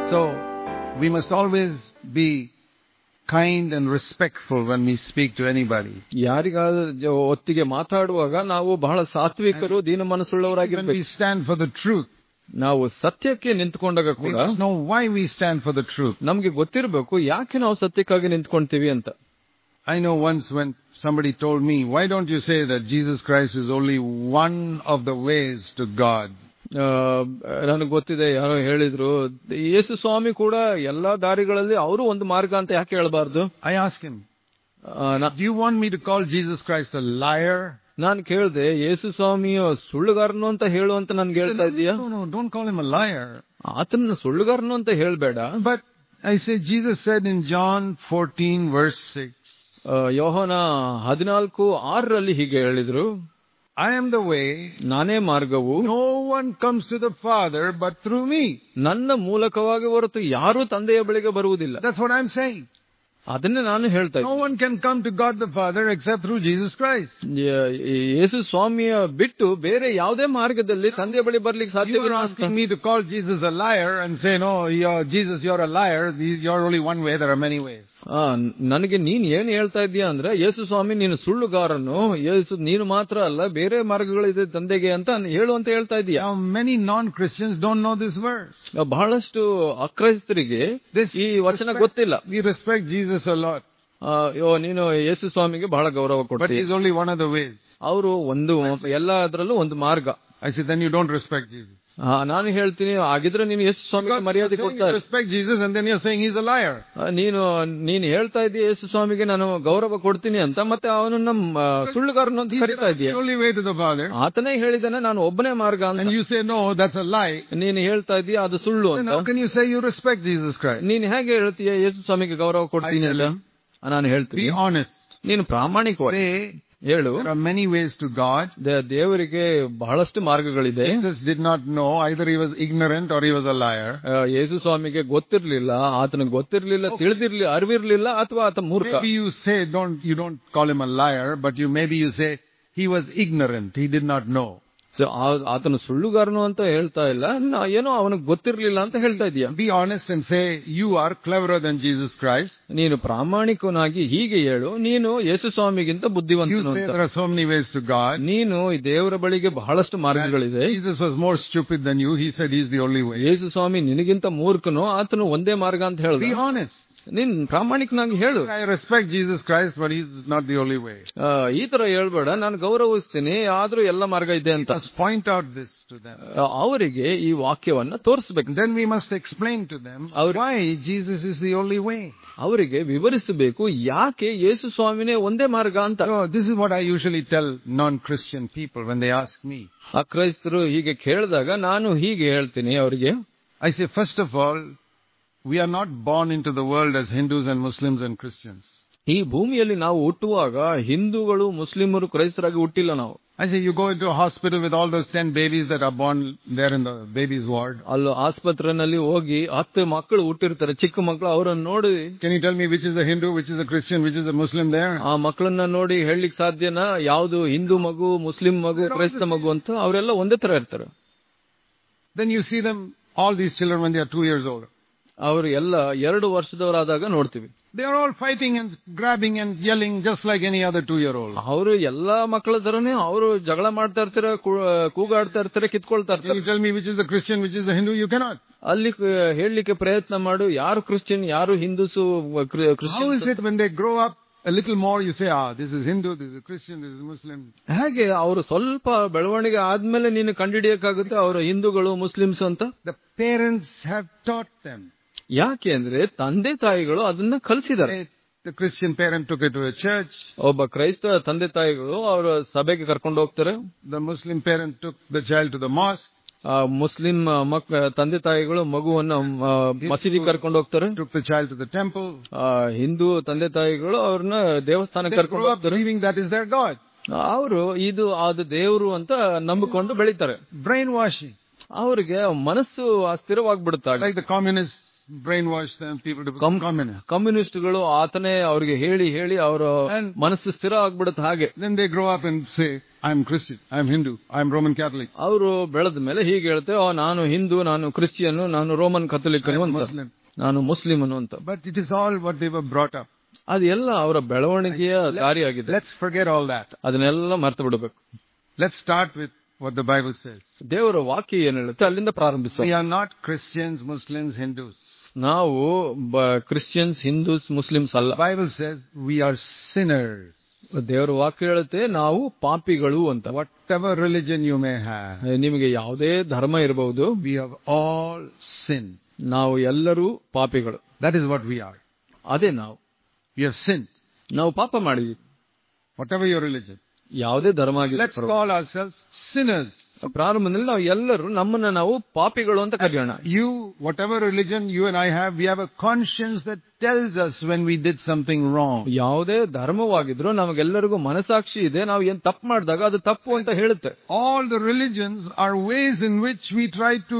So we must always be kind and respectful when we speak to anybody. ಯಾರಿಗಾದ್ರೂ ಒತ್ತಿಗೆ ಮಾತಾಡುವಾಗ ನಾವು ಬಹಳ ಸಾತ್ವಿಕರು ದೀನ When ಮನಸ್ಸುಳ್ಳವರಾಗಿರ್ಬೇಕು we stand for the truth, ನಾವು ಸತ್ಯಕ್ಕೆ ನಿಂತ್ಕೊಂಡಾಗ we ಕೂಡ must know why we stand for the truth. ನಮ್ಗೆ ಗೊತ್ತಿರಬೇಕು ಯಾಕೆ ನಾವು ಸತ್ಯಕ್ಕಾಗಿ ನಿಂತ್ಕೊಂತೀವಿ ಅಂತ I know once when somebody told me, why don't you say that Jesus Christ is only one of the ways to God? ನನಗೆ ಗೊತ್ತಿದೆ ಯಾರೋ ಹೇಳಿದ್ರು ಯೇಸು ಸ್ವಾಮಿ ಕೂಡ ಎಲ್ಲಾ ದಾರಿಗಳಲ್ಲಿ ಅವರು ಒಂದು ಮಾರ್ಗ ಅಂತ ಯಾಕೆ ಹೇಳಬಾರ್ದು I asked him, do you want me to call Jesus Christ a liar? ನಾನು ಕೇಳ್ದೆ ಯೇಸು ಸ್ವಾಮಿಯ ಸುಳ್ಳುಗಾರನು ಅಂತ ಹೇಳು ಅಂತ ನನ್ಗೆ He ಹೇಳ್ತಾ said, ಇದೀಯಾ no, no, don't call him a liar. ಆತನ ಸುಳ್ಳುಗಾರನು ಅಂತ ಹೇಳ್ಬೇಡ But I say, Jesus said in John 14 verse 6, ಆ, ಯೋಹನ ಹದಿನಾಲ್ಕು ಆರರಲ್ಲಿ ಹೀಗೆ ಹೇಳಿದ್ರು I am the way. ನಾನೇ ಮಾರ್ಗವು No one comes to the Father but through me. ನನ್ನ ಮೂಲಕವಾಗಿ ಹೊರತು ಯಾರೂ ತಂದೆಯ ಬಳಿಗೆ ಬರುವುದಿಲ್ಲ That's what I'm saying. ಅದನ್ನೇ ನಾನು ಹೇಳ್ತಾ No one can come to God the Father except through Jesus Christ. ಇದ್ದೆ ಯೇಸು ಸ್ವಾಮಿಯ ಬಿಟ್ಟು ಬೇರೆ ಯಾವುದೇ ಮಾರ್ಗದಲ್ಲಿ ತಂದೆಯ ಬಳಿ ಬರ್ಲಿಕ್ಕೆ You are ಸಾಧ್ಯವಿಲ್ಲ ಅಂತ asking me to call Jesus a liar and say, no, you're, Jesus, you're a liar. You're only one way. There are many ways. ಆ, ನನಗೆ ನೀನ್ ಏನ್ ಹೇಳ್ತಾ ಇದೀಯಾ ಅಂದ್ರೆ ಯೇಸು ಸ್ವಾಮಿ ನೀನು ಸುಳ್ಳುಗಾರನು ಯೇಸು ನೀನು ಮಾತ್ರ ಅಲ್ಲ ಬೇರೆ ಮಾರ್ಗಗಳಿದೆ ತಂದೆಗೆ ಅಂತ ಹೇಳು ಅಂತ ಹೇಳ್ತಾ ಇದೀಯಾ Now, many non-Christians don't know this verse. ಬಹಳಷ್ಟು ಅಕ್ರೈಸ್ತರಿಗೆ ಈ ವಚನ ಗೊತ್ತಿಲ್ಲ We respect Jesus a lot, ಆ, ಯೋ ನೀನು ಯೇಸು ಸ್ವಾಮಿಗೆ ಬಹಳ ಗೌರವ but ಕೊಡ್ತೀವಿ he's only one of the ways. ಅವರು ಒಂದು ಎಲ್ಲದರಲ್ಲೂ ಒಂದು ಮಾರ್ಗ I said, then you don't respect Jesus. ಆ, ನಾನು ಹೇಳ್ತೀನಿ ಹಾಗಿದ್ರೆ ನೀನು ಯೇಸು ಸ್ವಾಮಿಗೆ Because ಮರ್ಯಾದೆ you're saying ಕೊಡ್ತಾ you respect Jesus and then you're saying he's a liar. ಆ, ನೀನು ನೀನು ಹೇಳ್ತಾ ಇದೀಯ ಯೇಸು ಸ್ವಾಮಿಗೆ ನಾನು ಗೌರವ ಕೊಡ್ತೀನಿ ಅಂತ ಮತ್ತೆ ಅವನು ನಮ್ಮ ಸುಳ್ಳುಗಾರನು ಅಂತ He's ಕರಿತಾ ಇದೀಯ the only way to the Father. ಆತನೇ ಹೇಳಿದಾನೆ ನಾನು ಒಬ್ಬನೇ ಮಾರ್ಗ ಅಂತ And you say, no, that's a lie. ನೀನು ಹೇಳ್ತಾ ಇದೀಯ ಅದು ಸುಳ್ಳು Then ಅಂತ how can you say you respect Jesus Christ? ನೀನು ಹೇಗೆ ಹೇಳ್ತೀಯ ಯೇಸು ಸ್ವಾಮಿಗೆ ಗೌರವ ಕೊಡ್ತೀನಿ ಅಂತ ಆ, ನಾನು ಹೇಳ್ತೀನಿ Be honest. ನೀನು ಪ್ರಾಮಾಣಿಕವಾಗಿ Say, ಹೇಳು there are many ways to God. ದೇ- ದೇವರಿಗೆ ಬಹಳಷ್ಟು ಮಾರ್ಗಗಳಿದೆ Jesus did not know either he was ignorant or he was a liar. ಆ, ಯೇಸು ಸ್ವಾಮಿಗೆ ಗೊತ್ತಿರ್ಲಿಲ್ಲ ಆತನಿಗೆ ಗೊತ್ತಿರ್ಲಿಲ್ಲ ತಿಳಿದಿರ್ಲಿ ಅರಿವಿರ್ಲಿಲ್ಲ ಅಥವಾ ಆತ ಮೂರ್ಖ Maybe you say don't you don't call him a liar, but you maybe you say he was ignorant. He did not know. So, ಆ- ಆತನು ಸುಳ್ಳುಗಾರನು ಅಂತ ಹೇಳ್ತಾ ಇಲ್ಲ ನಾ- ಏನೋ ಅವನಿಗೆ ಗೊತ್ತಿರ್ಲಿಲ್ಲ ಅಂತ ಹೇಳ್ತಾ ಇದೀಯ Be honest and say you are cleverer than Jesus Christ. ನೀನು ಪ್ರಾಮಾಣಿಕನಾಗಿ ಹೀಗೆ ಹೇಳು ನೀನು ಯೇಸು ಸ್ವಾಮಿಗಿಂತ You ಬುದ್ಧಿವಂತನು say ಅಂತ there are so many ways to God. ನೀನು ಈ ದೇವರ ಬಳಿಗೆ ಬಹಳಷ್ಟು ಮಾರ್ಗಗಳಿದೆ Jesus was more stupid than you. He said he's the only way. ಯೇಸು ಸ್ವಾಮಿ ನಿನಗಿಂತ ಮೂರ್ಖನು ಆತನು ಒಂದೇ ಮಾರ್ಗ ಅಂತ Be ಹೇಳ್ದ honest. ನೀನ್ ಪ್ರಾಮಾಣಿಕನಾಗಿ ಹೇಳು I respect Jesus Christ, but he's not the only way. ಆ, ಈ ತರ ಹೇಳ್ಬೇಡ ನಾನು ಗೌರವಿಸ್ತೀನಿ ಆದ್ರೂ ಎಲ್ಲ ಮಾರ್ಗ ಇದೆ ಅಂತ Just point out this to them. ಆ, ಅವರಿಗೆ ಈ ವಾಕ್ಯವನ್ನ ತೋರಿಸ್ಬೇಕು Then we must explain to them Our- why Jesus is the only way. ಅವರಿಗೆ ವಿವರಿಸಬೇಕು ಯಾಕೆ ಯೇಸು ಸ್ವಾಮಿನೇ ಒಂದೇ ಮಾರ್ಗ ಅಂತ So this is what I usually tell non-Christian people when they ask me. ಅಕ್ರೈಸ್ತರು ಹೀಗೆ ಕೇಳಿದಾಗ ನಾನು ಹೀಗೆ ಹೇಳ್ತೀನಿ ಅವರಿಗೆ I say, first of all, we are not born into the world as Hindus and Muslims and Christians. ಈ ಭೂಮಿಯಲ್ಲಿ ನಾವು ಹುಟ್ಟುವಾಗ ಹಿಂದೂಗಳು ಮುಸ್ಲಿಮರು ಕ್ರೈಸ್ತರಾಗಿ ಹುಟ್ಟಿಲ್ಲ ನಾವು I say, you go into a hospital with all those 10 babies that are born there in the baby's ward. ಅಲ್ಲಿ ಆಸ್ಪತ್ರೆನಲ್ಲಿ ಹೋಗಿ ಹತ್ತು ಮಕ್ಕಳು ಹುಟ್ಟಿರ್ತಾರೆ ಚಿಕ್ಕ ಮಕ್ಕಳು ಅವರನ್ನು ನೋಡಿ Can you tell me which is a Hindu, which is a Christian, which is a Muslim there? ಆ ಮಕ್ಕಳನ್ನ ನೋಡಿ ಹೇಳಲಿಕ್ಕೆ ಸಾಧ್ಯನಾ ಯಾವುದು ಹಿಂದೂ ಮಗು ಮುಸ್ಲಿಂ ಮಗು ಕ್ರೈಸ್ತ ಮಗು ಅಂತ ಅವರೆಲ್ಲ ಒಂದೇ ತರ ಇರ್ತಾರೆ Then you see them, all these children when they are two years old. ಅವರು ಎಲ್ಲ ಎರಡು ವರ್ಷದವರಾದಾಗ ನೋಡ್ತೀವಿ They are all fighting and grabbing and yelling just like any other two-year-old. ಅವರು ಎಲ್ಲಾ ಮಕ್ಕಳ ತರನೇ ಅವರು ಜಗಳ ಮಾಡ್ತಾ ಇರ್ತಾರೆ ಕು- ಕೂಗಾಡ್ತಾ ಇರ್ತಾರೆ ಕಿತ್ಕೊಳ್ತಾ Can ಇರ್ತಾರೆ you tell me which is the Christian, which is the Hindu? You cannot. ಅಲ್ಲಿ ಕ- ಹೇಳಲಿಕ್ಕೆ ಪ್ರಯತ್ನ ಮಾಡು ಯಾರು ಕ್ರಿಶ್ಚಿಯನ್ ಯಾರು ಹಿಂದೂಸು ಕ್ರಿ- How Christian is it when they grow up a little more, you say, ah, this is Hindu, this is Christian, this is Muslim. ಹಾಗೆ ಅವರು ಸ್ವಲ್ಪ ಬೆಳವಣಿಗೆ ಆದ್ಮೇಲೆ ನೀನು ಕಂಡುಹಿಡಿಯಕ್ಕಾಗುತ್ತೆ ಅವರು ಹಿಂದೂಗಳು ಮುಸ್ಲಿಮ್ಸ್ ಅಂತ The parents have taught them. ಯಾಕೆ ಅಂದ್ರೆ ತಂದೆ ತಾಯಿಗಳು ಅದನ್ನ ಕಲಿಸಿದ್ದಾರೆ They- The Christian parent took it to a church. ಒಬ್ಬ ಕ್ರೈಸ್ತ ತಂದೆ ತಾಯಿಗಳು ಅವರ ಸಭೆಗೆ ಕರ್ಕೊಂಡು ಹೋಗ್ತಾರೆ The Muslim parent took the child to the mosque, ಆ, ಮುಸ್ಲಿಂ ಮಕ್ ತಂದೆ ತಾಯಿಗಳು ಮಗುವನ್ನ ಆ, ಮಸೀದಿ ಕರ್ಕೊಂಡು ಹೋಗ್ತಾರೆ took the child to the temple. ಆ, ಹಿಂದೂ ತಂದೆ ತಾಯಿಗಳು ಅವ್ರನ್ನ ದೇವಸ್ಥಾನಕ್ಕೆ They ಕರ್ಕೊಂಡು grow up ಹೋಗ್ತಾರೆ believing that is their God. ಅವರು ಇದು ಅದು ದೇವರು ಅಂತ ನಂಬಿಕೊಂಡು ಬೆಳಿತಾರೆ Brainwashing. ಅವರಿಗೆ ಮನಸ್ಸು ಸ್ಥಿರವಾಗ್ಬಿಡುತ್ತೆ Like the communists brainwash them, people to become communists. ಕಮ್ಯುನಿಸ್ಟ್ಗಳು ಆತನೇ ಅವ್ರಿಗೆ ಹೇಳಿ ಹೇಳಿ ಅವರ And- ಮನಸ್ಸು ಸ್ಥಿರ ಆಗ್ಬಿಡುತ್ತೆ ಹಾಗೆ Then they grow up and say, I'm Christian, I'm Hindu, I'm Roman Catholic, ಅವರು ಬೆಳೆದ ಮೇಲೆ ಹೀಗೆ ಹೇಳ್ತೇವೆ "ಓ, ನಾನು ಹಿಂದೂ ನಾನು ಕ್ರಿಶ್ಚಿಯನ್ ನಾನು ರೋಮನ್ ಕಥೋಲಿಕನು I'm ಅಂತ Muslim. ನಾನು ಮುಸ್ಲಿಮನು ಅಂತ But it is all what they were brought up. ಅದೆಲ್ಲ ಅವರ ಬೆಳವಣಿಗೆಯ ದಾರಿಯಾಗಿದೆ Let's forget all that. ಅದನ್ನೆಲ್ಲ ಮರ್ತು ಬಿಡಬೇಕು Let's start with what the Bible says. ದೇವರ ವಾಕ್ಯ ಏನ್ ಹೇಳುತ್ತೆ ಅಲ್ಲಿಂದ ಪ್ರಾರಂಭಿಸ We are not Christians, Muslims, Hindus. ನಾವು ಕ್ರಿಶ್ಚಿಯನ್ಸ್ ಹಿಂದೂಸ್ ಮುಸ್ಲಿಮ್ಸ್ ಅಲ್ಲ The Bible says we are sinners. ದೇವರ ವಾಕ್ಯ ಹೇಳುತ್ತೆ ನಾವು ಪಾಪಿಗಳು ಅಂತ Whatever religion you may have, ನಿಮಗೆ ಯಾವುದೇ ಧರ್ಮ ಇರಬಹುದು we have all sinned. ನಾವು ಎಲ್ಲರೂ ಪಾಪಿಗಳು That is what we are. ಅದೇ ನಾವು We have sinned. ನಾವು ಪಾಪ ಮಾಡಿದ್ವಿ Whatever your religion. ಯಾವುದೇ ಧರ್ಮ Let's ಆಗಿಲ್ಲ call ourselves sinners. ಪ್ರಾರಂಭದಲ್ಲಿ ನಾವು ಎಲ್ಲರೂ ನಮ್ಮನ್ನ ನಾವು ಪಾಪಿಗಳು ಅಂತ ಕರೆಯೋಣ You, whatever religion you and I have, we have a conscience that tells us when we did something wrong. ಯಾವುದೇ ಧರ್ಮವಾಗಿದ್ರು ನಮಗೆಲ್ಲರಿಗೂ ಮನಸಾಕ್ಷಿ ಇದೆ ನಾವು ಏನ್ ತಪ್ಪು ಮಾಡಿದಾಗ ಅದು ತಪ್ಪು ಅಂತ ಹೇಳುತ್ತೆ All the religions are ways in which we try to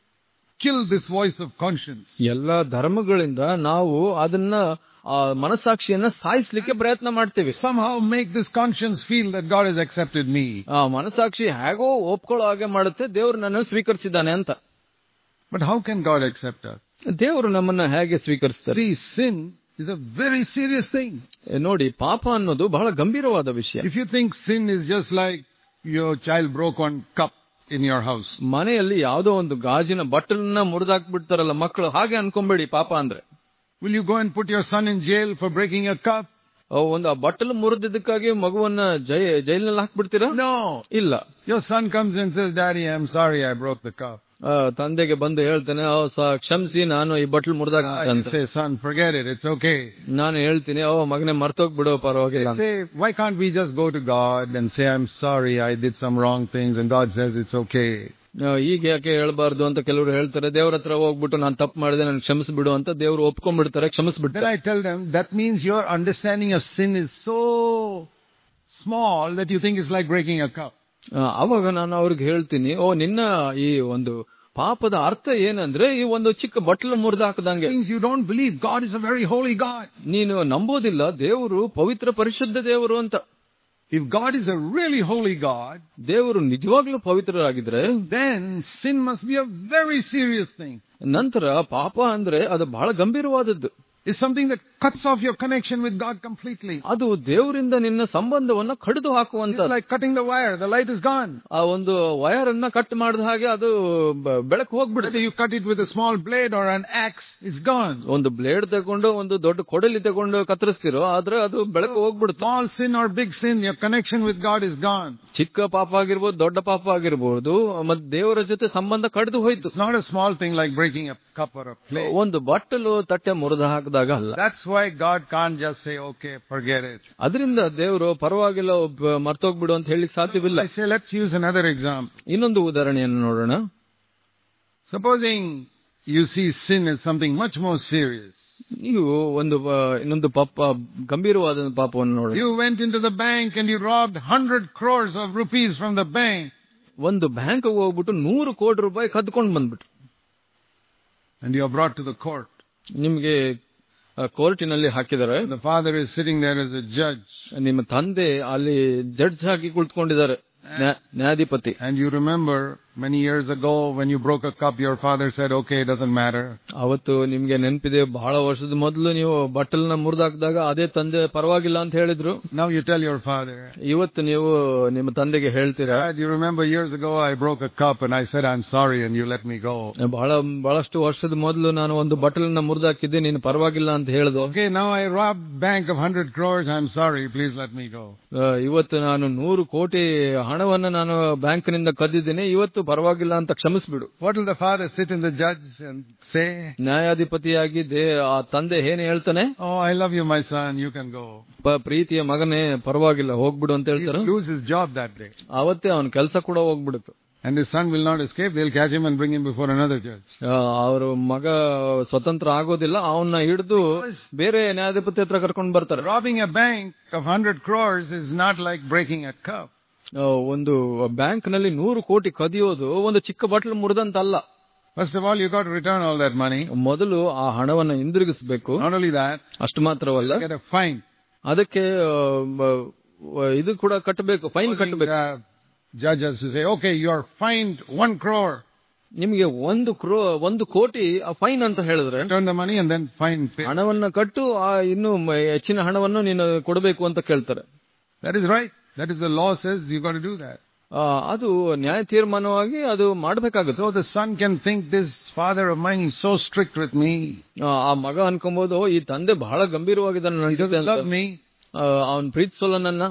kill this voice of conscience. ಎಲ್ಲ ಧರ್ಮಗಳಿಂದ ನಾವು ಅದನ್ನ ಆ ಮನಸಾಕ್ಷಿಯನ್ನ ಸಾಯಿಸ್ಲಿಕ್ಕೆ ಪ್ರಯತ್ನ ಮಾಡ್ತೇವೆ Somehow make this conscience feel that God has accepted me. ಆ ಮನಸಾಕ್ಷಿ ಹೇಗೋ ಒಪ್ಕೊಳ್ಳೋ ಹಾಗೆ ಮಾಡುತ್ತೆ ದೇವರು ನನ್ನನ್ನು ಸ್ವೀಕರಿಸಿದ್ದಾನೆ ಅಂತ But how can God accept us? ದೇವರು ನಮ್ಮನ್ನ ಹೇಗೆ ಸ್ವೀಕರಿಸ್ತಾರೆ See, sin is a very serious thing. ಏ, ನೋಡಿ ಪಾಪ ಅನ್ನೋದು ಬಹಳ ಗಂಭೀರವಾದ ವಿಷಯ If you think sin is just like your child broke one cup in your house, ಮನೆಯಲ್ಲಿ ಯಾವುದೋ ಒಂದು ಗಾಜಿನ ಬಟ್ಟಲನ್ನ ಮುರಿದಾಕ್ಬಿಡ್ತಾರಲ್ಲ ಮಕ್ಕಳು ಹಾಗೆ ಅನ್ಕೊಂಬೇಡಿ ಪಾಪ ಅಂದ್ರೆ will you go and put your son in jail for breaking a cup? ಅವ್ ಒಂದು ಆ ಬಟ್ಟಲು ಮುರಿದಿದ್ದಕ್ಕಾಗಿ ಮಗುವನ್ನ ಜೈ ಜೈಲಿನಲ್ಲಿ ಹಾಕ್ಬಿಡ್ತೀರಾ No. ಇಲ್ಲ Your son comes and says, Daddy, I'm sorry I broke the cup. ಆ, ತಂದೆಗೆ ಬಂದು ಹೇಳ್ತೇನೆ "ಓ, ಸ- ಕ್ಷಮಿಸಿ ನಾನು ಈ ಬಟ್ಲು ಮುರಿದಾಗ Ah, you ಅಂತ say, son, forget it. It's okay. ನಾನು ಹೇಳ್ತೀನಿ ಓ ಮಗನೇ ಮರ್ತೋಗ್ಬಿಡು ಪರವಾಗಿಲ್ಲ ಅಂತ. Say, why can't we just go to God and say, I'm sorry I did some wrong things and God says it's okay. ಆ, ಈಗ ಯಾಕೆ ಹೇಳ್ಬಾರ್ದು ಅಂತ ಕೆಲವರು ಹೇಳ್ತಾರೆ ದೇವ್ರ ಹತ್ರ ಹೋಗ್ಬಿಟ್ಟು ನಾನು ತಪ್ಪು ಮಾಡಿದೆ ನಾನು ಕ್ಷಮಿಸ್ಬಿಡು ಅಂತ ದೇವ್ರು ಒಪ್ಕೊಂಡ್ಬಿಡ್ತಾರೆ Then ಕ್ಷಮಿಸ್ಬಿಡ್ತಾರೆ I tell them, that means your understanding of sin is so small that you think it's like breaking a cup. ಆ, ಅವಾಗ ನಾನು ಅವ್ರಿಗೆ ಹೇಳ್ತೀನಿ ಓ ನಿನ್ನ ಈ ಒಂದು ಪಾಪದ ಅರ್ಥ ಏನಂದ್ರೆ ಈ ಒಂದು ಚಿಕ್ಕ ಬಟ್ಲು ಮುರಿದು ಹಾಕದಂಗೆ It means you don't believe God is a very holy God. ನೀನು ನಂಬೋದಿಲ್ಲ ದೇವರು ಪವಿತ್ರ ಪರಿಶುದ್ಧ ದೇವರು ಅಂತ If God is a really holy God, ದೇವರು ನಿಜವಾಗ್ಲೂ ಪವಿತ್ರರಾಗಿದ್ರೆ then sin must be a very serious thing. ನಂತರ ಪಾಪ ಅಂದ್ರೆ ಅದು ಬಹಳ ಗಂಭೀರವಾದದ್ದು It's something that cuts off your connection with God completely. ಅದು ದೇವರಿಂದ ನಿನ್ನ ಸಂಬಂಧವನ್ನ ಕಡಿದು ಹಾಕುವಂತ It's like cutting the wire. The light is gone. ಆ ಒಂದು ವಯರ್ ಅನ್ನ ಕಟ್ ಮಾಡಿದ ಹಾಗೆ ಅದು ಬ- ಬೆಳಕು ಹೋಗ್ಬಿಡುತ್ತೆ Whether you cut it with a small blade or an axe, it's gone. ಒಂದು ಬ್ಲೇಡ್ ತಗೊಂಡು ಒಂದು ದೊಡ್ಡ ಕೊಡಲಿ ತಗೊಂಡು ಕತ್ತರಿಸ್ತಿರೋ ಆದ್ರೆ ಅದು ಬೆಳಕು ಹೋಗ್ಬಿಡುತ್ತೆ Small sin or big sin, your connection with God is gone. ಚಿಕ್ಕ ಪಾಪ ಆಗಿರ್ಬೋದು ದೊಡ್ಡ ಪಾಪ ಆಗಿರ್ಬೋದು ಮತ್ತೆ ದೇವರ ಜೊತೆ ಸಂಬಂಧ ಕಡಿದು ಹೋಯ್ತು It's not a small thing like breaking a cup or a plate. ಒಂದು ಬಟ್ಟಲು ತಟ್ಟೆ ಮುರಿದು ಹಾಕಿದಾಗ ಅಲ್ಲ That's why God can't just say, okay, forget it. ಅದರಿಂದ ದೇವರು ಪರವಾಗಿಲ್ಲ ಒಬ್ಬ ಮರ್ತೋಗ್ಬಿಡು ಅಂತ ಹೇಳಿಕ್ ಸಾಧ್ಯವಿಲ್ಲ I say, let's use another example. ಇನ್ನೊಂದು ಉದಾಹರಣೆಯನ್ನು ನೋಡೋಣ Supposing you see sin as something much more serious. ನೀವು ಒಂದು ಆ, ಇನ್ನೊಂದು ಪಾಪ ಗಂಭೀರವಾದ ಪಾಪವನ್ನು ನೋಡೋಣ You went into the bank and you robbed 100 crores of rupees from the bank. ಒಂದು ಬ್ಯಾಂಕ್ ಹೋಗ್ಬಿಟ್ಟು ನೂರು ಕೋಟಿ ರೂಪಾಯಿ ಕದ್ಕೊಂಡು ಬಂದ್ಬಿಟ್ರು And you are brought to the court. ನಿಮ್ಗೆ ಆ, ಕೋರ್ಟಿನಲ್ಲಿ ಹಾಕಿದ್ದಾರೆ The father is sitting there as a judge. ನಿಮ್ಮ ತಂದೆ ಅಲ್ಲಿ ಜಡ್ಜ್ ಹಾಕಿ ಕುಳಿತುಕೊಂಡಿದ್ದಾರೆ ನ್ಯಾ- ನ್ಯಾಯಾಧಿಪತಿ And you remember many years ago when you broke a cup, your father said, okay, it doesn't matter. ಅವತ್ತು ನಿಮ್ಗೆ ನೆನಪಿದೆ ಬಹಳ ವರ್ಷದ ಮೊದಲು ನೀವು ಬಟ್ಟಲ್ನ ಮುರಿದಾಕಿದಾಗ ಅದೇ ತಂದೆ ಪರವಾಗಿಲ್ಲ ಅಂತ ಹೇಳಿದ್ರು Now you tell your father, ಇವತ್ತು ನೀವು ನಿಮ್ಮ ತಂದೆಗೆ ಹೇಳ್ತೀರಾ Dad, you remember years ago I broke a cup and I said, I'm sorry and you let me go. ಬಹಳ ಬಹಳಷ್ಟು ವರ್ಷದ ಮೊದಲು ನಾನು ಒಂದು ಬಟ್ಟಲನ್ನ ಮುರಿದಾಕಿದ್ದೆ ನೀನು ಪರವಾಗಿಲ್ಲ ಅಂತ ಹೇಳ್ದು Okay, now I robbed bank of 100 crores, I'm sorry, please let me go. ಆ, ಇವತ್ತು ನಾನು ನೂರು ಕೋಟಿ ಹಣವನ್ನ ನಾನು ಬ್ಯಾಂಕ್ನಿಂದ ಕದ್ದಿದ್ದೀನಿ ಇವತ್ತು ಪರವಾಗಿಲ್ಲ ಅಂತ ಕ್ಷಮಿಸ್ಬಿಡು What will the father sit in the judge and say? ನ್ಯಾಯಾಧಿಪತಿಯಾಗಿ ದೇ ಆ ತಂದೆ ಏನ್ ಹೇಳ್ತಾನೆ Oh, I love you, my son, you can go. ಪ- ಪ್ರೀತಿಯ ಮಗನೇ ಪರವಾಗಿಲ್ಲ ಹೋಗ್ಬಿಡು ಅಂತ He'll ಹೇಳ್ತಾರ lose his job that day. ಅವತ್ತೇ ಅವನ ಕೆಲಸ ಕೂಡ ಹೋಗ್ಬಿಡುತ್ತೆ And his son will not escape, they'll catch him and bring him before another judge. ಅವರು ಮಗ ಸ್ವತಂತ್ರ ಆಗೋದಿಲ್ಲ ಅವನ್ನ ಹಿಡಿದು ಬೇರೆ ನ್ಯಾಯಾಧಿಪತಿ ಹತ್ರ ಕರ್ಕೊಂಡು ಬರ್ತಾರೆ Robbing a bank of 100 crores is not like breaking a cup. ಆ, ಒಂದು ಬ್ಯಾಂಕ್ ನಲ್ಲಿ ನೂರು ಕೋಟಿ ಕದಿಯೋದು ಒಂದು ಚಿಕ್ಕ ಬಟ್ಲು ಮುರಿದಂತಲ್ಲ First of all, you got to return all that money. ಮೊದಲು ಆ ಹಣವನ್ನ ಹಿಂದಿರುಗಿಸಬೇಕು Not only that, ಅಷ್ಟು ಮಾತ್ರವಲ್ಲ get a fine. ಅದಕ್ಕೆ ಆ, ಬ- ವ- ಇದು ಕೂಡ ಕಟ್ಟಬೇಕು ಫೈನ್ ಕಟ್ಟಬೇಕು Uh, judges who say, okay, you are fined one crore. ನಿಮಗೆ ಒಂದು ಕ್ರೋ ಒಂದು ಕೋಟಿ ಫೈನ್ ಅಂತ ಹೇಳಿದ್ರೆ Return the money and then fine pay. ಹಣವನ್ನ ಕಟ್ಟು ಆ ಇನ್ನು ಮ- ಹೆಚ್ಚಿನ ಹಣವನ್ನು ನೀನು ಕೊಡಬೇಕು ಅಂತ ಕೇಳ್ತಾರೆ That is right. That is the law says you got to do that. ಆ, ಅದು ನ್ಯಾಯ ತೀರ್ಮಾನವಾಗಿ ಅದು ಮಾಡಬೇಕಾಗುತ್ತೆ So the son can think this father of mine is so strict with me. ಆ ಮಗ ಅನ್ಕೊಬಹುದು ಈ ತಂದೆ ಬಹಳ ಗಂಭೀರವಾಗಿದ್ದಾನೆ ನನ್ನ He ಜೊತೆ doesn't ಅಂತ love me. ಅವನ್ ಪ್ರೀತಿಸೋಲ್ಲ ನನ್ನ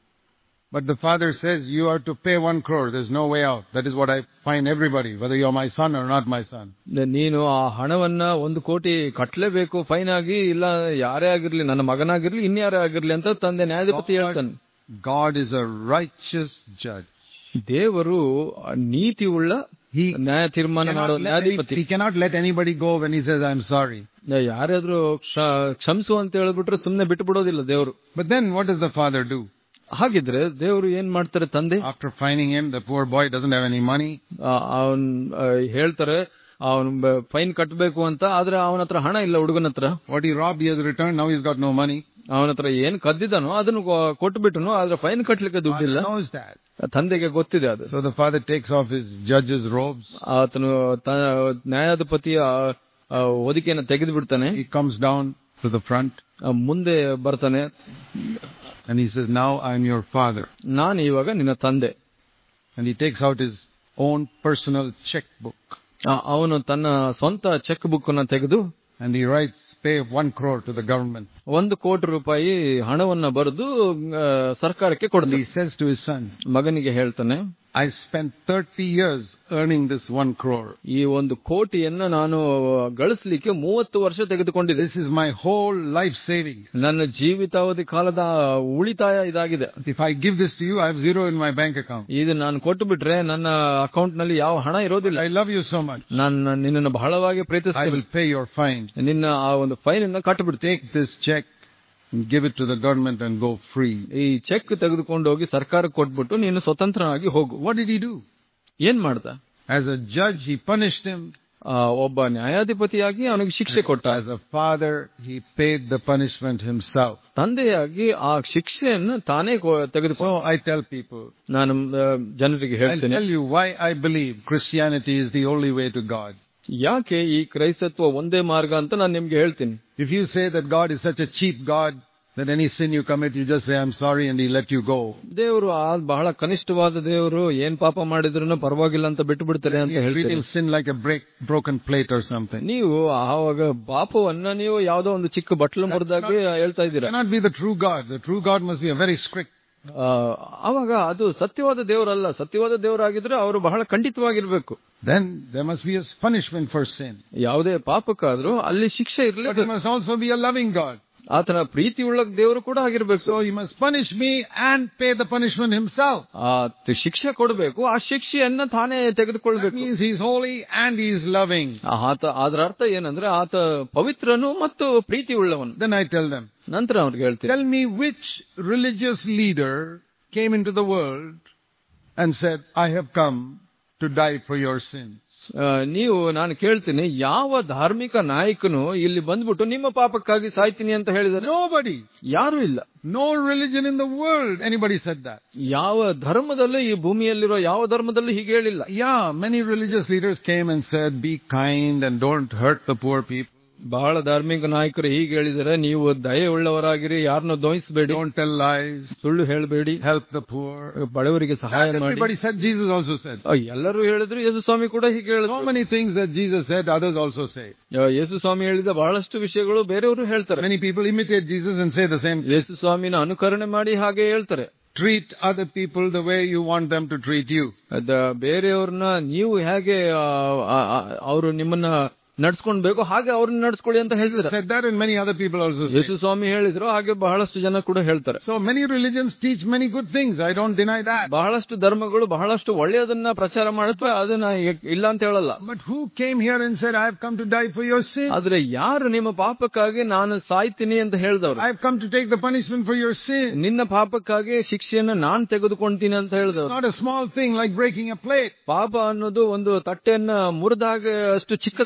But the father says you are to pay one crore. There's no way out. That is what I find everybody, whether you're my son or not my son. ನೀನು ಆ ಹಣವನ್ನ ಒಂದು ಕೋಟಿ ಕಟ್ಟಲೇಬೇಕು fine ಆಗಿ ಇಲ್ಲ ಯಾರೇ ಆಗಿರ್ಲಿ ನನ್ನ ಮಗನಾಗಿರ್ಲಿ ಇನ್ಯಾರೇ ಆಗಿರ್ಲಿ ಅಂತ ತಂದೆ ನ್ಯಾಯಾಧಿಪತಿ ಹೇಳ್ತಾನೆ God is a righteous judge. ದೇವರು ನೀತಿ ಉಳ್ಳ He ನ್ಯಾಯ ತೀರ್ಮಾನ cannot ಮಾಡೋ let any- ನ್ಯಾಯಾಧಿಪತಿ he cannot let anybody go when he says, I'm sorry. ಯಾರಾದ್ರೂ ಕ್ಷ- ಕ್ಷಮಿಸು ಅಂತ ಹೇಳ್ಬಿಟ್ರೆ ಸುಮ್ನೆ ಬಿಟ್ಟು ಬಿಡೋದಿಲ್ಲ ದೇವರು But then what does the father do? ಹಾಗಿದ್ರೆ ದೇವರು ಏನ್ ಮಾಡ್ತಾರೆ ತಂದೆ After finding him, the poor boy doesn't have any money. ಅವನ್ ಹೇಳ್ತಾರೆ ಅವನ್ ಫೈನ್ ಕಟ್ಟಬೇಕು ಅಂತ ಆದ್ರೆ ಅವನ ಹತ್ರ ಹಣ ಇಲ್ಲ ಹುಡುಗನ ಹತ್ರ What he robbed, he has returned. Now he's got no money. ಅವನ ಹತ್ರ ಏನ್ ಕದ್ದಿದ್ದಾನೋ ಅದನ್ನು ಕೊ- ಕೊಟ್ಬಿಟ್ಟನು ಆದ್ರೆ ಫೈನ್ ಕಟ್ಲಿಕ್ಕೆ ದುಡ್ಡಿಲ್ಲ Father knows that. ತಂದೆಗೆ ಗೊತ್ತಿದೆ ಅದು So the father takes off his judge's robes. ಆತನು ತ- ನ್ಯಾಯಾಧಿಪತಿಯ ಆ, ಹೊದಿಕೆಯನ್ನು ತೆಗೆದು ಬಿಡ್ತಾನೆ He comes down to the front ಆ, ಮುಂದೆ ಬರ್ತಾನೆ and he says, Now I'm your father. ನಾನು ಇವಾಗ ನಿನ್ನ ತಂದೆ And he takes out his own personal checkbook ಆ, ಅವನು ತನ್ನ ಸ್ವಂತ ಚೆಕ್ ಬುಕ್ ಅನ್ನ ತೆಗೆದು and he writes, Pay one crore to the government. ಒಂದು ಕೋಟಿ ರೂಪಾಯಿ ಹಣವನ್ನ ಬರೆದು ಆ, ಸರ್ಕಾರಕ್ಕೆ And ಕೊಡ್ಲಿ he says to his son, ಮಗನಿಗೆ ಹೇಳ್ತಾನೆ I spent 30 years earning this one crore. ಈ ಒಂದು ಕೋಟಿಯನ್ನ ನಾನು ಗಳಿಸ್ಲಿಕ್ಕೆ ಮೂವತ್ತು ವರ್ಷ ತೆಗೆದುಕೊಂಡಿದೆ This is my whole life savings. ನನ್ನ ಜೀವಿತಾವಧಿ ಕಾಲದ ಉಳಿತಾಯ ಇದಾಗಿದೆ If I give this to you, I have zero in my bank account. ಇದು ನಾನು ಕೊಟ್ಟು ಬಿಟ್ರೆ ನನ್ನ ಅಕೌಂಟ್ ನಲ್ಲಿ ಯಾವ ಹಣ ಇರೋದಿಲ್ಲ I love you so much. ನಾನು ನಿನ್ನನ್ನು ಬಹಳವಾಗಿ I ಪ್ರೀತಿಸ್ತೇನೆ will pay your fine. ನಿನ್ನ ಆ ಒಂದು ಫೈನ್ ಅನ್ನ ಕಟ್ಟಬಿಡ್ತೀನಿ Take this check and give it to the government and go free. ಈ ಚೆಕ್ ತೆಗೆದುಕೊಂಡು ಹೋಗಿ ಸರ್ಕಾರಕ್ಕೆ ಕೊಟ್ಬಿಟ್ಟು ನೀನು ಸ್ವತಂತ್ರನಾಗಿ ಹೋಗು What did he do? ಏನ್ ಮಾಡ್ದ As a judge, he punished him. ಆ, ಒಬ್ಬ ನ್ಯಾಯಾಧಿಪತಿಯಾಗಿ ಅವನಿಗೆ ಶಿಕ್ಷೆ ಕೊಟ್ಟ As a father, he paid the punishment himself. ತಂದೆಯಾಗಿ ಆ ಶಿಕ್ಷೆಯನ್ನು ತಾನೇ ಕೊ- ತೆಗೆದುಕೊಂಡು So I tell people, ನಾನು ಆ, ಜನರಿಗೆ I'll ಹೇಳ್ತೇನೆ tell you why I believe Christianity is the only way to God. ಯಾಕೆ ಈ ಕ್ರೈಸ್ತತ್ವ ಒಂದೇ ಮಾರ್ಗ ಅಂತ ನಾನು ನಿಮ್ಗೆ ಹೇಳ್ತೀನಿ If you say that God is such a cheap God, that any sin you commit, you just say, I'm sorry, and He let you go. ದೇವರು ಆ ಬಹಳ ಕನಿಷ್ಠವಾದ ದೇವರು ಏನ್ ಪಾಪ ಮಾಡಿದ್ರು ಪರವಾಗಿಲ್ಲ ಅಂತ ಬಿಟ್ಟು ಬಿಡ್ತಾರೆ ಅಂತ You're ಹೇಳ್ತೀರಿ treating sin like a break, broken plate or something. ನೀವು ಆವಾಗ ಪಾಪವನ್ನ ನೀವು ಯಾವ್ದೋ ಒಂದು ಚಿಕ್ಕ ಬಟ್ಲು ಮುರಿದಾಗಿ ಹೇಳ್ತಾ It ಇದ್ದೀರಾ cannot be the true God. The true God must be a very strict. ಆ, ಆವಾಗ ಅದು ಸತ್ಯವಾದ ದೇವರಲ್ಲ ಸತ್ಯವಾದ ದೇವರಾಗಿದ್ರೆ ಅವರು ಬಹಳ ಖಂಡಿತವಾಗಿರ್ಬೇಕು Then there must be a punishment for sin. ಯಾವುದೇ ಪಾಪಕ್ಕಾದ್ರೂ ಅಲ್ಲಿ ಶಿಕ್ಷೆ But He ಇರ್ಲಿ must also be a loving God. ಆತನ ಪ್ರೀತಿ ಉಳ್ಳ ದೇವರು ಕೂಡ ಆಗಿರ್ಬೇಕು So He must punish me and pay the punishment Himself. ಆ ತ- ಶಿಕ್ಷೆ ಕೊಡಬೇಕು ಆ ಶಿಕ್ಷೆಯನ್ನ ತಾನೇ That ತೆಗೆದುಕೊಳ್ಬೇಕು means He's holy and He's loving. ಆ- ಆತ ಅದರ ಅರ್ಥ ಏನಂದ್ರೆ ಆತ ಪವಿತ್ರನು ಮತ್ತು ಪ್ರೀತಿ ಉಳ್ಳವನು Then I tell them, ನಂತರ ಅವ್ರಿಗೆ ಹೇಳ್ತೀನಿ Tell me which religious leader came into the world and said, I have come to die for your sins. ಆ, ನೀವು ನಾನು ಕೇಳ್ತೀನಿ ಯಾವ ಧಾರ್ಮಿಕ ನಾಯಕನು ಇಲ್ಲಿ ಬಂದ್ಬಿಟ್ಟು ನಿಮ್ಮ ಪಾಪಕ್ಕಾಗಿ ಸಾಯ್ತೀನಿ ಅಂತ ಹೇಳಿದರೆ Nobody. ಯಾರು ಇಲ್ಲ No religion in the world. Anybody said that? ಯಾವ ಧರ್ಮದಲ್ಲೂ ಈ ಭೂಮಿಯಲ್ಲಿರೋ ಯಾವ ಧರ್ಮದಲ್ಲೂ ಹೀಗೆ ಹೇಳಿಲ್ಲ Yeah, many religious leaders came and said, be kind and don't hurt the poor people. ಬಹಳ ಧಾರ್ಮಿಕ ನಾಯಕರು ಹೀಗೆ ಹೇಳಿದರೆ ನೀವು ದಯೆ ಉಳ್ಳವರಾಗಿರಿ ಯಾರನ್ನು ದೋಯಿಸಬೇಡಿ Don't tell lies. ಸುಳ್ಳು ಹೇಳಬೇಡಿ Help the poor. ಬಡವರಿಗೆ ಸಹಾಯ That ಮಾಡಿ everybody said, Jesus also said. ಆ, ಎಲ್ಲರೂ ಹೇಳಿದ್ರು ಯೇಸು ಸ್ವಾಮಿ ಕೂಡ ಹೀಗೆ So ಹೇಳಿದ್ರು many things that Jesus said, others also say. ಆ, ಯೇಸು ಸ್ವಾಮಿ ಹೇಳಿದ ಬಹಳಷ್ಟು ವಿಷಯಗಳು ಬೇರೆಯವರು ಹೇಳ್ತಾರೆ Many people imitate Jesus and say the same. ಯೇಸು ಸ್ವಾಮಿನ ಅನುಕರಣೆ ಮಾಡಿ ಹಾಗೆ ಹೇಳ್ತಾರೆ Treat other people the way you want them to treat you. ಅದ ಬೇರೆಯವ್ರನ್ನ ನೀವು ಹೇಗೆ ಅವರು ನಿಮ್ಮನ್ನ ನಡ್ಸ್ಕೊಳ್ಬೇಕು ಹಾಗೆ ಅವ್ರನ್ನ ನಡ್ಸ್ಕೊಳ್ಳಿ ಅಂತ ಹೇಳಿದ್ರೆ Said that and many other people also say. ಯೇಸು ಸ್ವಾಮಿ ಹೇಳಿದ್ರು ಹಾಗೆ ಬಹಳಷ್ಟು ಜನ ಕೂಡ ಹೇಳ್ತಾರೆ So many religions teach many good things. I don't deny that. ಬಹಳಷ್ಟು ಧರ್ಮಗಳು ಬಹಳಷ್ಟು ಒಳ್ಳೆಯದನ್ನ ಪ್ರಚಾರ ಮಾಡುತ್ತವೆ ಅದನ್ನ ಇ- ಇಲ್ಲ ಅಂತ ಹೇಳಲ್ಲ But who came here and said, I have come to die for your sin? ಆದ್ರೆ ಯಾರು ನಿಮ್ಮ ಪಾಪಕ್ಕಾಗಿ ನಾನು ಸಾಯ್ತೀನಿ ಅಂತ ಹೇಳಿದವರು I have come to take the punishment for your sin. ನಿನ್ನ ಪಾಪಕ್ಕಾಗಿ ಶಿಕ್ಷೆಯನ್ನ ನಾನ್ ತೆಗೆದುಕೊಂತೀನಿ ಅಂತ ಹೇಳಿದವರು Not a small thing like breaking a plate. ಪಾಪ ಅನ್ನೋದು ಒಂದು ತಟ್ಟೆಯನ್ನ ಮುರಿದಾಗ ಅಷ್ಟು ಚಿಕ್ಕದಲ್ಲ Go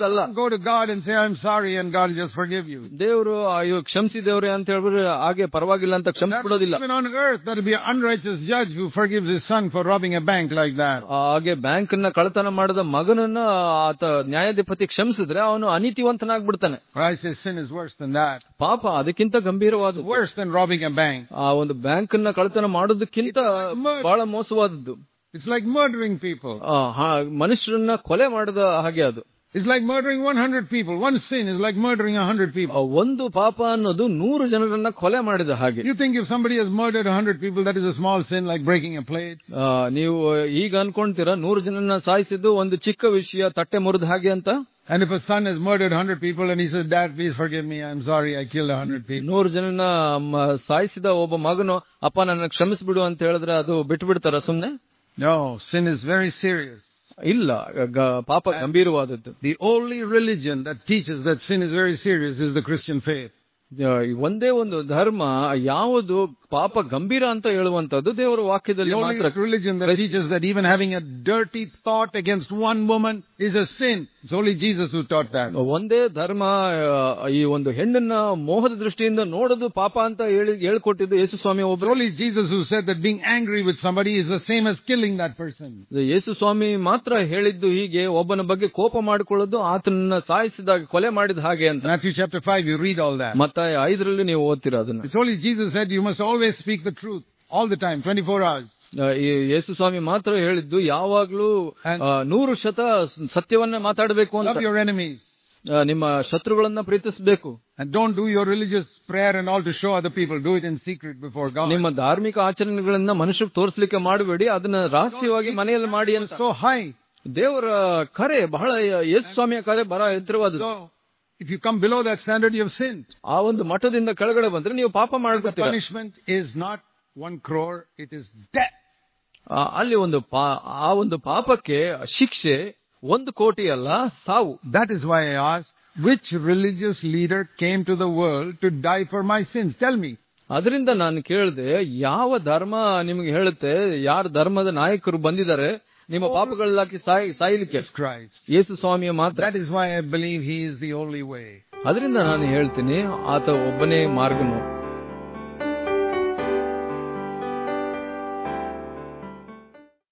go to God and say, I'm sorry, and God will just forgive you. ದೇವರು ಅಯ್ಯೋ ಕ್ಷಮಿಸಿ ದೇವ್ರೆ ಅಂತ ಹೇಳ್ಬಿಟ್ರೆ ಹಾಗೆ ಪರವಾಗಿಲ್ಲ ಅಂತ ಕ್ಷಮಿಸ್ಬಿಡೋದಿಲ್ಲ Even on earth, there will be an unrighteous judge who forgives his son for robbing a bank like that. ಹಾಗೆ ಬ್ಯಾಂಕ್ ನ ಕಳ್ಳತನ ಮಾಡಿದ ಮಗನನ್ನ ಆತ ನ್ಯಾಯಾಧಿಪತಿ ಕ್ಷಮಿಸಿದ್ರೆ ಅವನು ಅನೀತಿವಂತನಾಗ್ಬಿಡ್ತಾನೆ But I say sin is worse than that. ಪಾಪ ಅದಕ್ಕಿಂತ ಗಂಭೀರವಾದ Worse than robbing a bank. ಆ ಒಂದು ಬ್ಯಾಂಕ್ ನ ಕಳ್ಳತನ ಮಾಡೋದಕ್ಕಿಂತ ಬಹಳ ಮೋಸವಾದದ್ದು It's like murdering people. ಆ, ಹಾ- ಮನುಷ್ಯರನ್ನ ಕೊಲೆ ಮಾಡಿದ ಹಾಗೆ ಅದು It's like murdering 100 people. One sin is like murdering 100 ಆ, people. ಒಂದು ಪಾಪ ಅನ್ನೋದು ನೂರು ಜನರನ್ನ ಕೊಲೆ ಮಾಡಿದ ಹಾಗೆ You think if somebody has murdered 100 people, that is a small sin like breaking a plate? ಆ, ನೀವು ಈಗ ಅನ್ಕೊಂತೀರಾ ನೂರು ಜನರನ್ನ ಸಾಯಿಸಿದ್ದು ಒಂದು ಚಿಕ್ಕ ವಿಷಯ ತಟ್ಟೆ ಮುರಿದ ಹಾಗೆ ಅಂತ And if a son has murdered 100 people and he says, Dad, please forgive me, I'm sorry, I killed 100 people. ನೂರು ಜನನ ಮ- ಸಾಯಿಸಿದ ಒಬ್ಬ ಮಗನು ಅಪ್ಪ ನನ್ನ ಕ್ಷಮಿಸ್ಬಿಡು ಅಂತ ಹೇಳಿದ್ರೆ ಅದು ಬಿಟ್ಟು ಬಿಡ್ತಾರ ಸುಮ್ನೆ No, sin is very serious. ಇಲ್ಲ ಗ- ಪಾಪ ಗಂಭೀರವಾದದ್ದು The only religion that teaches that sin is very serious is the Christian faith. ಆ, ಒಂದೇ ಒಂದು ಧರ್ಮ ಯಾವುದು ಪಾಪ ಗಂಭೀರ ಅಂತ ಹೇಳುವಂತದ್ದು ದೇವರ The ವಾಕ್ಯದಲ್ಲಿ only ಮಾತ್ರ religion that teaches that even having a dirty thought against one woman is a sin. It's only Jesus who taught that. ಒಂದೇ ಧರ್ಮ ಆ, ಈ ಒಂದು ಹೆಣ್ಣನ್ನ ಮೋಹದ ದೃಷ್ಟಿಯಿಂದ ನೋಡೋದು ಪಾಪ ಅಂತ ಹೇಳಿ ಹೇಳ್ಕೊಟ್ಟಿದ್ದು ಯೇಸು ಸ್ವಾಮಿ It's ಒಬ್ರು only Jesus who said that being angry with somebody is the same as killing that person. ಯೇಸು ಸ್ವಾಮಿ ಮಾತ್ರ ಹೇಳಿದ್ದು ಹೀಗೆ ಒಬ್ಬನ ಬಗ್ಗೆ ಕೋಪ ಮಾಡಿಕೊಳ್ಳೋದು ಆತನನ್ನ ಸಾಯಿಸಿದಾಗ ಕೊಲೆ ಮಾಡಿದ ಹಾಗೆ ಅಂತ Matthew chapter 5, you read all that. ಮತ್ತೆ ಐದರಲ್ಲಿ ನೀವು ಓದ್ತೀರಾ ಅದನ್ನ It's only Jesus said you must always speak the truth all the time, 24 hours. ಆ, ಈ ಯೇಸು ಸ್ವಾಮಿ ಮಾತ್ರ ಹೇಳಿದ್ದು ಯಾವಾಗ್ಲೂ ಆ, ನೂರು ಶತ ಸತ್ಯವನ್ನ ಮಾತಾಡಬೇಕು ಅಂತ Love your enemies. ಆ, ನಿಮ್ಮ ಶತ್ರುಗಳನ್ನ ಪ್ರೀತಿಸಬೇಕು And don't do your religious prayer and all to show other people. Do it in secret before God. ನಿಮ್ಮ ಧಾರ್ಮಿಕ ಆಚರಣೆಗಳನ್ನ ಮನುಷ್ಯರಿಗೆ ತೋರಿಸ್ಲಿಕ್ಕೆ ಮಾಡಬೇಡಿ ಅದನ್ನ ರಹಸ್ಯವಾಗಿ ಮನೆಯಲ್ಲಿ ಮಾಡಿ ಅಂತ So high. ದೇವರ ಕರೆ ಬಹಳ ಯೇಸು ಸ್ವಾಮಿಯ ಕರೆ ಬಹಳ ಎತ್ತರವಾದದ್ದು So if you come below that standard, you have sinned. ಆ ಒಂದು ಮಠದಿಂದ ಕೆಳಗಡೆ ಬಂದ್ರೆ ನೀವು ಪಾಪ The ಮಾಡ್ಕೊತೀರ punishment is not one crore, it is death. ಆ, ಅಲ್ಲಿ ಒಂದು ಪಾ- ಆ ಒಂದು ಪಾಪಕ್ಕೆ ಶಿಕ್ಷೆ ಒಂದು ಕೋಟಿ ಅಲ್ಲ ಸಾವು That is why I asked, which religious leader came to the world to die for my sins? Tell me. ಅದರಿಂದ ನಾನು ಕೇಳಿದೆ ಯಾವ ಧರ್ಮ ನಿಮ್ಗೆ ಹೇಳುತ್ತೆ ಯಾರ ಧರ್ಮದ ನಾಯಕರು ಬಂದಿದ್ದಾರೆ ನಿಮ್ಮ ಪಾಪಗಳಾಕಿ ಸಾಯ್ ಸಾಯ್ಲಿಕ್ಕೆ Jesus Christ. ಯೇಸು ಸ್ವಾಮಿಯ ಮಾತ್ರ That is why I believe He is the only way. ಅದರಿಂದ ನಾನು ಹೇಳ್ತೀನಿ ಆತ ಒಬ್ಬನೇ ಮಾರ್ಗನು